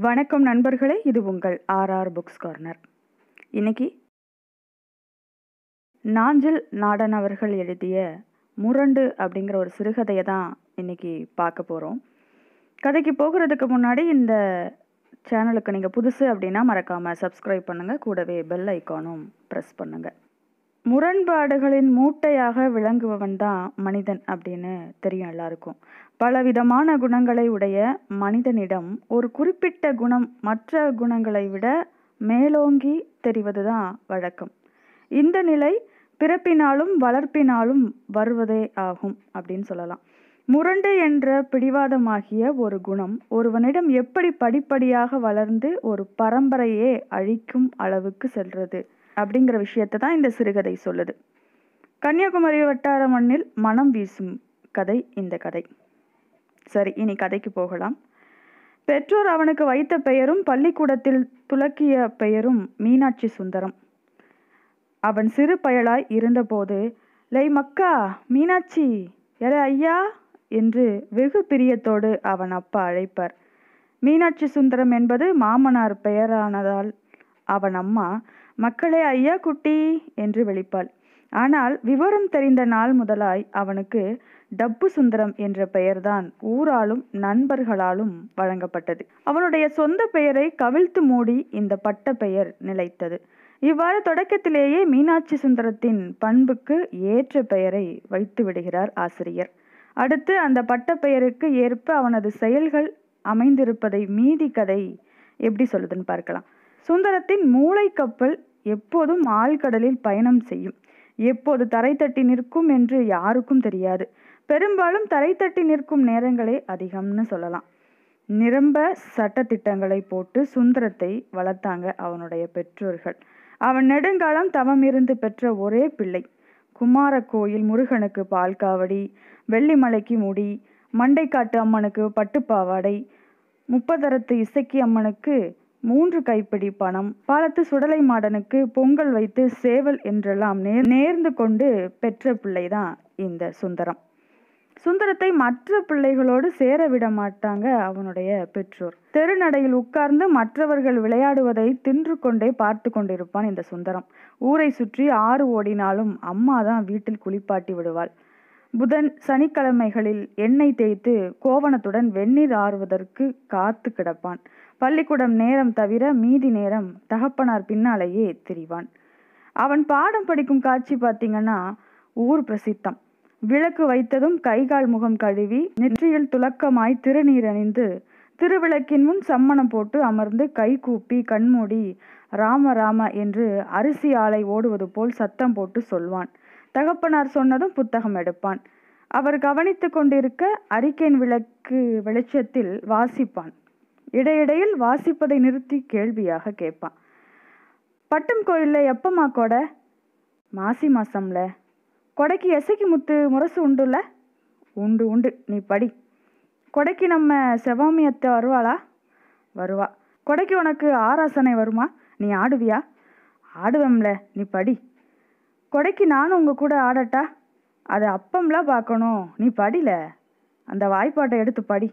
வணக்கம் நண்பர்களே இது உங்கள் ஆர்ஆர் புக்ஸ் கார்னர் இன்னைக்கு நாஞ்சில் நாடன் அவர்கள் எழுதிய முரண்டு அப்படிங்கிற ஒரு சிறுகதையை தான் இன்னைக்கு பார்க்க போகிறோம் கதைக்கு போகிறதுக்கு முன்னாடி இந்த சேனலுக்கு நீங்கள் புதுசு அப்படின்னா மறக்காமல் சப்ஸ்கிரைப் பண்ணுங்கள் கூடவே பெல் ஐக்கானும் ப்ரெஸ் பண்ணுங்கள் முரண்பாடுகளின் மூட்டையாக விளங்குபவன் தான் மனிதன் அப்படின்னு தெரியும் எல்லாருக்கும் பலவிதமான குணங்களை உடைய மனிதனிடம் ஒரு குறிப்பிட்ட குணம் மற்ற குணங்களை விட மேலோங்கி தெரிவது தான் வழக்கம் இந்த நிலை பிறப்பினாலும் வளர்ப்பினாலும் வருவதே ஆகும் அப்படின்னு சொல்லலாம் முரண்டு என்ற பிடிவாதமாகிய ஒரு குணம் ஒருவனிடம் எப்படி படிப்படியாக வளர்ந்து ஒரு பரம்பரையே அழிக்கும் அளவுக்கு செல்றது அப்படிங்கிற விஷயத்தை தான் இந்த சிறுகதை சொல்லுது கன்னியாகுமரி வட்டார மண்ணில் மனம் வீசும் கதை இந்த கதை சரி இனி கதைக்கு போகலாம் பெற்றோர் அவனுக்கு வைத்த பெயரும் பள்ளிக்கூடத்தில் துலக்கிய பெயரும் மீனாட்சி சுந்தரம் அவன் சிறு பயலாய் இருந்தபோது லை மக்கா மீனாட்சி எல ஐயா என்று வெகு பிரியத்தோடு அவன் அப்பா அழைப்பார் மீனாட்சி சுந்தரம் என்பது மாமனார் பெயரானதால் அவன் அம்மா மக்களே ஐயா குட்டி என்று வெளிப்பாள் ஆனால் விவரம் தெரிந்த நாள் முதலாய் அவனுக்கு டப்பு சுந்தரம் என்ற பெயர்தான் ஊராலும் நண்பர்களாலும் வழங்கப்பட்டது அவனுடைய சொந்த பெயரை கவிழ்த்து மூடி இந்த பட்ட பெயர் நிலைத்தது இவ்வாறு தொடக்கத்திலேயே மீனாட்சி சுந்தரத்தின் பண்புக்கு ஏற்ற பெயரை வைத்து விடுகிறார் ஆசிரியர் அடுத்து அந்த பட்ட பெயருக்கு ஏற்ப அவனது செயல்கள் அமைந்திருப்பதை மீதி கதை எப்படி சொல்லுதுன்னு பார்க்கலாம் சுந்தரத்தின் மூளை கப்பல் எப்போதும் ஆழ்கடலில் பயணம் செய்யும் எப்போது தரை தட்டி நிற்கும் என்று யாருக்கும் தெரியாது பெரும்பாலும் தரை தட்டி நிற்கும் நேரங்களே அதிகம்னு சொல்லலாம் நிரம்ப சட்டத்திட்டங்களை போட்டு சுந்தரத்தை வளர்த்தாங்க அவனுடைய பெற்றோர்கள் அவன் நெடுங்காலம் தவம் இருந்து பெற்ற ஒரே பிள்ளை குமார கோயில் முருகனுக்கு பால் காவடி வெள்ளிமலைக்கு முடி மண்டைக்காட்டு அம்மனுக்கு பட்டுப்பாவாடை முப்பதரத்து இசக்கி அம்மனுக்கு மூன்று கைப்பிடி பணம் பாலத்து சுடலை மாடனுக்கு பொங்கல் வைத்து சேவல் என்றெல்லாம் நேர் நேர்ந்து கொண்டு பெற்ற பிள்ளைதான் இந்த சுந்தரம் சுந்தரத்தை மற்ற பிள்ளைகளோடு சேர விட மாட்டாங்க அவனுடைய பெற்றோர் தெருநடையில் உட்கார்ந்து மற்றவர்கள் விளையாடுவதை தின்று கொண்டே பார்த்து கொண்டிருப்பான் இந்த சுந்தரம் ஊரை சுற்றி ஆறு ஓடினாலும் அம்மா தான் வீட்டில் குளிப்பாட்டி விடுவாள் புதன் சனிக்கிழமைகளில் எண்ணெய் தேய்த்து கோவணத்துடன் வெந்நீர் ஆறுவதற்கு காத்து கிடப்பான் பள்ளிக்கூடம் நேரம் தவிர மீதி நேரம் தகப்பனார் பின்னாலேயே திரிவான் அவன் பாடம் படிக்கும் காட்சி பார்த்தீங்கன்னா ஊர் பிரசித்தம் விளக்கு வைத்ததும் கைகால் முகம் கழுவி நெற்றியில் துலக்கமாய் திருநீர் அணிந்து திருவிளக்கின் முன் சம்மணம் போட்டு அமர்ந்து கை கூப்பி கண்மூடி ராம ராம என்று அரிசி ஆலை ஓடுவது போல் சத்தம் போட்டு சொல்வான் தகப்பனார் சொன்னதும் புத்தகம் எடுப்பான் அவர் கவனித்து கொண்டிருக்க அரிக்கேன் விளக்கு வெளிச்சத்தில் வாசிப்பான் இடையிடையில் வாசிப்பதை நிறுத்தி கேள்வியாக கேட்பான் பட்டம் கோயில்ல எப்பமா கொடை மாசி மாசம்ல கொடைக்கு எசைக்கு முத்து முரசு உண்டுல்ல உண்டு உண்டு நீ படி கொடைக்கு நம்ம செவாமியத்தை வருவாளா வருவா கொடைக்கு உனக்கு ஆராசனை வருமா நீ ஆடுவியா ஆடுவேம்ல நீ படி கொடைக்கு நானும் உங்க கூட ஆடட்டா அது அப்பம்லாம் பார்க்கணும் நீ படில அந்த வாய்ப்பாட்டை எடுத்து படி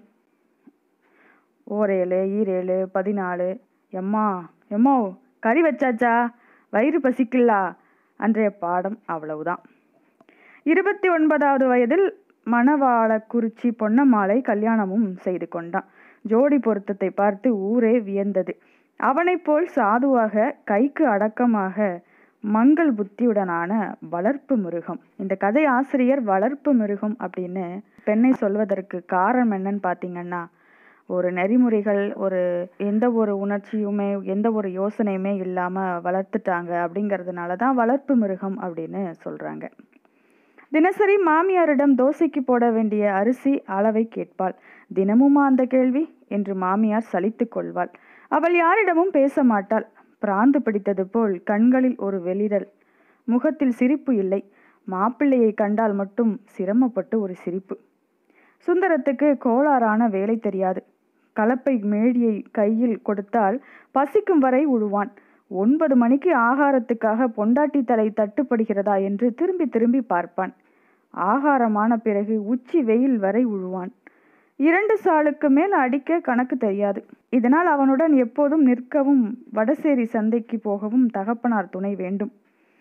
ஓரேழு ஈரேழு பதினாலு எம்மா எம்மோ கறி வச்சாச்சா வயிறு பசிக்கலா அன்றைய பாடம் அவ்வளவுதான் இருபத்தி ஒன்பதாவது வயதில் மணவாளக்குறிச்சி பொன்னம்மாளை கல்யாணமும் செய்து கொண்டான் ஜோடி பொருத்தத்தை பார்த்து ஊரே வியந்தது அவனைப் போல் சாதுவாக கைக்கு அடக்கமாக மங்கள் புத்தியுடனான வளர்ப்பு மிருகம் இந்த கதை ஆசிரியர் வளர்ப்பு மிருகம் அப்படின்னு பெண்ணை சொல்வதற்கு காரணம் என்னன்னு பார்த்தீங்கன்னா ஒரு நெறிமுறைகள் ஒரு எந்த ஒரு உணர்ச்சியுமே எந்த ஒரு யோசனையுமே இல்லாமல் வளர்த்துட்டாங்க அப்படிங்கிறதுனால தான் வளர்ப்பு மிருகம் அப்படின்னு சொல்கிறாங்க தினசரி மாமியாரிடம் தோசைக்கு போட வேண்டிய அரிசி அளவை கேட்பாள் தினமுமா அந்த கேள்வி என்று மாமியார் சலித்து கொள்வாள் அவள் யாரிடமும் பேச மாட்டாள் பிராந்து பிடித்தது போல் கண்களில் ஒரு வெளிரல் முகத்தில் சிரிப்பு இல்லை மாப்பிள்ளையை கண்டால் மட்டும் சிரமப்பட்டு ஒரு சிரிப்பு சுந்தரத்துக்கு கோளாறான வேலை தெரியாது கலப்பை மேடியை கையில் கொடுத்தால் பசிக்கும் வரை உழுவான் ஒன்பது மணிக்கு ஆகாரத்துக்காக பொண்டாட்டி தலை தட்டுப்படுகிறதா என்று திரும்பி திரும்பி பார்ப்பான் ஆகாரமான பிறகு உச்சி வெயில் வரை உழுவான் இரண்டு சாளுக்கு மேல் அடிக்க கணக்கு தெரியாது இதனால் அவனுடன் எப்போதும் நிற்கவும் வடசேரி சந்தைக்கு போகவும் தகப்பனார் துணை வேண்டும்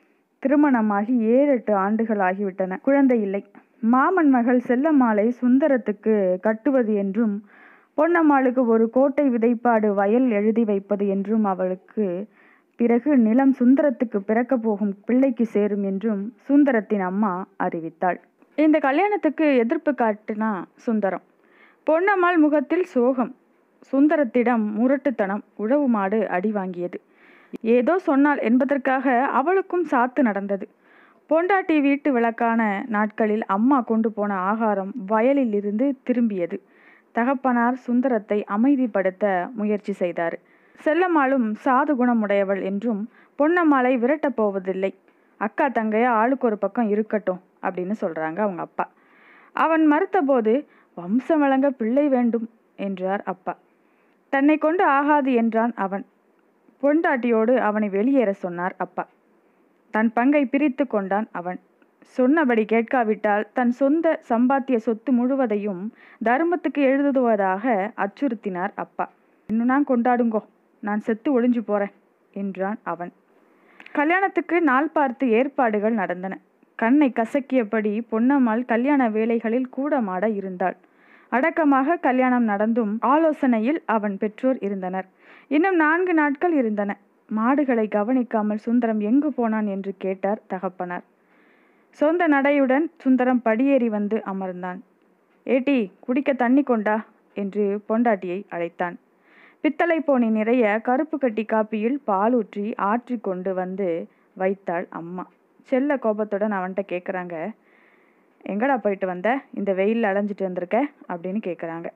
திருமணமாகி ஏழு எட்டு ஆண்டுகள் ஆகிவிட்டன குழந்தை இல்லை மாமன் மகள் செல்லம்மாளை சுந்தரத்துக்கு கட்டுவது என்றும் பொன்னம்மாளுக்கு ஒரு கோட்டை விதைப்பாடு வயல் எழுதி வைப்பது என்றும் அவளுக்கு பிறகு நிலம் சுந்தரத்துக்கு பிறக்கப் போகும் பிள்ளைக்கு சேரும் என்றும் சுந்தரத்தின் அம்மா அறிவித்தாள் இந்த கல்யாணத்துக்கு எதிர்ப்பு காட்டினா சுந்தரம் பொன்னம்மாள் முகத்தில் சோகம் சுந்தரத்திடம் முரட்டுத்தனம் உழவு மாடு அடி வாங்கியது ஏதோ சொன்னாள் என்பதற்காக அவளுக்கும் சாத்து நடந்தது பொண்டாட்டி வீட்டு விளக்கான நாட்களில் அம்மா கொண்டு போன ஆகாரம் வயலில் இருந்து திரும்பியது தகப்பனார் சுந்தரத்தை அமைதிப்படுத்த முயற்சி செய்தார் செல்லம்மாளும் சாது குணமுடையவள் என்றும் பொன்னம்மாளை விரட்டப் போவதில்லை அக்கா தங்கையா ஆளுக்கு ஒரு பக்கம் இருக்கட்டும் அப்படின்னு சொல்றாங்க அவங்க அப்பா அவன் மறுத்தபோது வம்சம் வழங்க பிள்ளை வேண்டும் என்றார் அப்பா தன்னை கொண்டு ஆகாது என்றான் அவன் பொண்டாட்டியோடு அவனை வெளியேற சொன்னார் அப்பா தன் பங்கை பிரித்து கொண்டான் அவன் சொன்னபடி கேட்காவிட்டால் தன் சொந்த சம்பாத்திய சொத்து முழுவதையும் தர்மத்துக்கு எழுதுவதாக அச்சுறுத்தினார் அப்பா இன்னும் நான் கொண்டாடுங்கோ நான் செத்து ஒளிஞ்சு போறேன் என்றான் அவன் கல்யாணத்துக்கு நாள் பார்த்து ஏற்பாடுகள் நடந்தன கண்ணை கசக்கியபடி பொன்னம்மாள் கல்யாண வேலைகளில் கூடமாட இருந்தாள் அடக்கமாக கல்யாணம் நடந்தும் ஆலோசனையில் அவன் பெற்றோர் இருந்தனர் இன்னும் நான்கு நாட்கள் இருந்தன மாடுகளை கவனிக்காமல் சுந்தரம் எங்கு போனான் என்று கேட்டார் தகப்பனார் சொந்த நடையுடன் சுந்தரம் படியேறி வந்து அமர்ந்தான் ஏட்டி குடிக்க தண்ணி கொண்டா என்று பொண்டாட்டியை அழைத்தான் பித்தளை போனி நிறைய கருப்பு கட்டி காப்பியில் பால் ஊற்றி ஆற்றி கொண்டு வந்து வைத்தாள் அம்மா செல்ல கோபத்துடன் அவன்கிட்ட கேட்குறாங்க எங்கடா போயிட்டு வந்த இந்த வெயிலில் அலைஞ்சிட்டு வந்திருக்க அப்படின்னு கேட்குறாங்க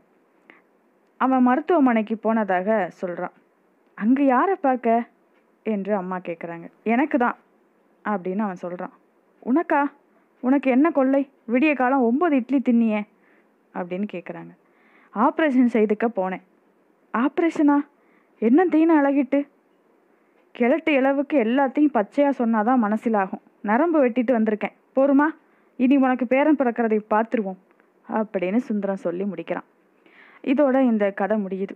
அவன் மருத்துவமனைக்கு போனதாக சொல்கிறான் அங்கே யாரை பார்க்க என்று அம்மா கேட்குறாங்க எனக்கு தான் அப்படின்னு அவன் சொல்கிறான் உனக்கா உனக்கு என்ன கொள்ளை விடிய காலம் ஒம்பது இட்லி தின்னியே அப்படின்னு கேட்குறாங்க ஆப்ரேஷன் செய்துக்க போனேன் ஆப்ரேஷனா என்ன தீன அழகிட்டு கிழட்டு இளவுக்கு எல்லாத்தையும் பச்சையாக சொன்னாதான் மனசிலாகும் நரம்பு வெட்டிட்டு வந்திருக்கேன் போருமா இனி உனக்கு பேரன் பிறக்கிறதை பார்த்துருவோம் அப்படின்னு சுந்தரம் சொல்லி முடிக்கிறான் இதோட இந்த கதை முடியுது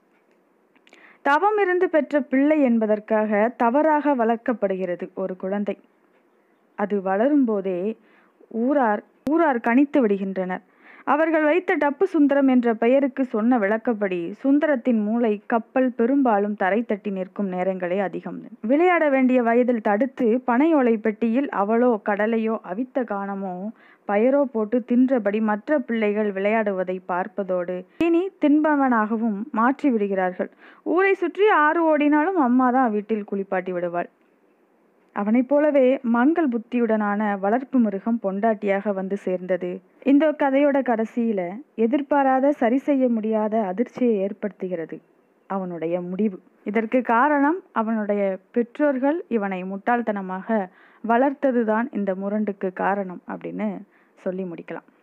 தவம் இருந்து பெற்ற பிள்ளை என்பதற்காக தவறாக வளர்க்கப்படுகிறது ஒரு குழந்தை அது வளரும்போதே ஊரார் ஊரார் கணித்து விடுகின்றனர் அவர்கள் வைத்த டப்பு சுந்தரம் என்ற பெயருக்கு சொன்ன விளக்கப்படி சுந்தரத்தின் மூளை கப்பல் பெரும்பாலும் தரை தட்டி நிற்கும் நேரங்களே அதிகம் விளையாட வேண்டிய வயதில் தடுத்து பனையோலை பெட்டியில் அவளோ கடலையோ அவித்த காணமோ பயரோ போட்டு தின்றபடி மற்ற பிள்ளைகள் விளையாடுவதை பார்ப்பதோடு இனி தின்பவனாகவும் மாற்றி விடுகிறார்கள் ஊரை சுற்றி ஆறு ஓடினாலும் அம்மா தான் வீட்டில் குளிப்பாட்டி விடுவாள் அவனைப் போலவே மங்கள் புத்தியுடனான வளர்ப்பு மிருகம் பொண்டாட்டியாக வந்து சேர்ந்தது இந்த கதையோட கடைசியில எதிர்பாராத சரி செய்ய முடியாத அதிர்ச்சியை ஏற்படுத்துகிறது அவனுடைய முடிவு இதற்கு காரணம் அவனுடைய பெற்றோர்கள் இவனை முட்டாள்தனமாக வளர்த்ததுதான் இந்த முரண்டுக்கு காரணம் அப்படின்னு சொல்லி முடிக்கலாம்